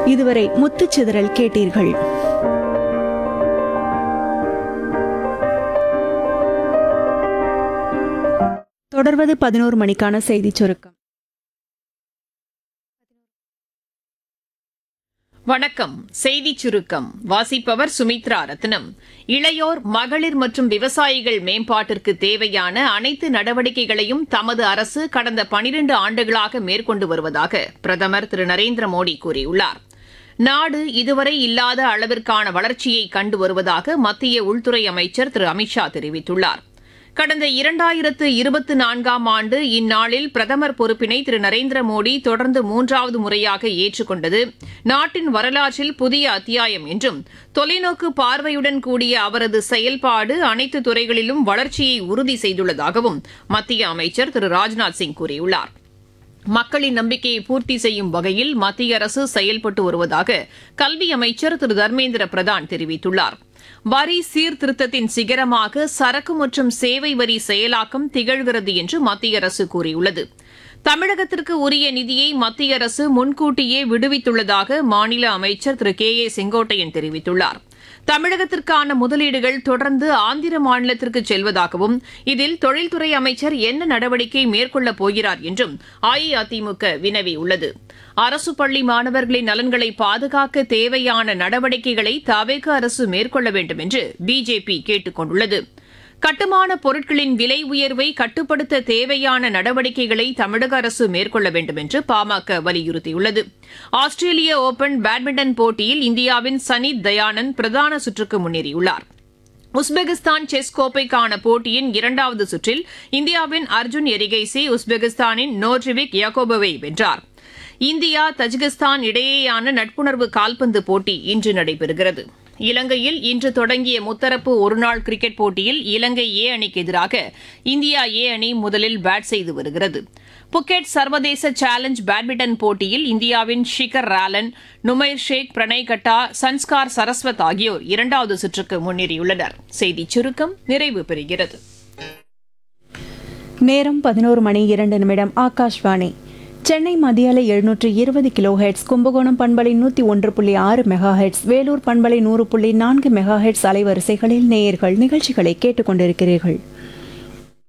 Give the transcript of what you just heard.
இதுவரை முத்துச்சிதறல் கேட்டீர்கள் தொடர்வது பதினோரு மணிக்கான செய்திச் சுருக்கம் வணக்கம் செய்தி சுருக்கம் வாசிப்பவர் சுமித்ரா ரத்னம் இளையோர் மகளிர் மற்றும் விவசாயிகள் மேம்பாட்டிற்கு தேவையான அனைத்து நடவடிக்கைகளையும் தமது அரசு கடந்த பனிரண்டு ஆண்டுகளாக மேற்கொண்டு வருவதாக பிரதமர் திரு நரேந்திர மோடி கூறியுள்ளார் நாடு இதுவரை இல்லாத அளவிற்கான வளர்ச்சியை கண்டு வருவதாக மத்திய உள்துறை அமைச்சர் திரு அமித்ஷா தெரிவித்துள்ளார் கடந்த இரண்டாயிரத்து இருபத்தி நான்காம் ஆண்டு இந்நாளில் பிரதமர் பொறுப்பினை திரு நரேந்திர மோடி தொடர்ந்து மூன்றாவது முறையாக ஏற்றுக்கொண்டது நாட்டின் வரலாற்றில் புதிய அத்தியாயம் என்றும் தொலைநோக்கு பார்வையுடன் கூடிய அவரது செயல்பாடு அனைத்து துறைகளிலும் வளர்ச்சியை உறுதி செய்துள்ளதாகவும் மத்திய அமைச்சர் திரு ராஜ்நாத் சிங் கூறியுள்ளார் மக்களின் நம்பிக்கையை பூர்த்தி செய்யும் வகையில் மத்திய அரசு செயல்பட்டு வருவதாக கல்வி அமைச்சர் திரு தர்மேந்திர பிரதான் தெரிவித்துள்ளார் வரி சீர்திருத்தத்தின் சிகரமாக சரக்கு மற்றும் சேவை வரி செயலாக்கம் திகழ்கிறது என்று மத்திய அரசு கூறியுள்ளது தமிழகத்திற்கு உரிய நிதியை மத்திய அரசு முன்கூட்டியே விடுவித்துள்ளதாக மாநில அமைச்சர் திரு கே ஏ செங்கோட்டையன் தெரிவித்துள்ளார் தமிழகத்திற்கான முதலீடுகள் தொடர்ந்து ஆந்திர மாநிலத்திற்கு செல்வதாகவும் இதில் தொழில்துறை அமைச்சர் என்ன நடவடிக்கை மேற்கொள்ளப் போகிறார் என்றும் அஇஅதிமுக வினவியுள்ளது அரசு பள்ளி மாணவர்களின் நலன்களை பாதுகாக்க தேவையான நடவடிக்கைகளை தவேக அரசு மேற்கொள்ள வேண்டும் என்று பிஜேபி கேட்டுக் கொண்டுள்ளது கட்டுமான பொருட்களின் விலை உயர்வை கட்டுப்படுத்த தேவையான நடவடிக்கைகளை தமிழக அரசு மேற்கொள்ள வேண்டும் என்று பாமக வலியுறுத்தியுள்ளது ஆஸ்திரேலிய ஓபன் பேட்மிண்டன் போட்டியில் இந்தியாவின் சனித் தயானந்த் பிரதான சுற்றுக்கு முன்னேறியுள்ளார் உஸ்பெகிஸ்தான் செஸ் கோப்பைக்கான போட்டியின் இரண்டாவது சுற்றில் இந்தியாவின் அர்ஜுன் எரிகைசி உஸ்பெகிஸ்தானின் நோட்ரிவிக் யாகோபவை வென்றார் இந்தியா தஜிகிஸ்தான் இடையேயான நட்புணர்வு கால்பந்து போட்டி இன்று நடைபெறுகிறது இலங்கையில் இன்று தொடங்கிய முத்தரப்பு ஒருநாள் கிரிக்கெட் போட்டியில் இலங்கை ஏ அணிக்கு எதிராக இந்தியா ஏ அணி முதலில் பேட் செய்து வருகிறது புக்கெட் சர்வதேச சேலஞ்ச் பேட்மிண்டன் போட்டியில் இந்தியாவின் ஷிகர் ராலன் நுமைர் ஷேக் பிரணய் கட்டா சன்ஸ்கார் சரஸ்வத் ஆகியோர் இரண்டாவது சுற்றுக்கு முன்னேறியுள்ளனர் செய்திச் சுருக்கம் நிறைவு பெறுகிறது நேரம் பதினோரு மணி இரண்டு நிமிடம் ஆகாஷ்வாணி சென்னை மதியாலை எழுநூற்று இருபது கிலோ ஹெட்ஸ் கும்பகோணம் பண்பலை நூற்றி ஒன்று புள்ளி ஆறு மெகா ஹெட்ஸ் வேலூர் பண்பலை நூறு புள்ளி நான்கு மெகா ஹெட்ஸ் அலைவரிசைகளில் நேயர்கள் நிகழ்ச்சிகளை கேட்டுக்கொண்டிருக்கிறீர்கள்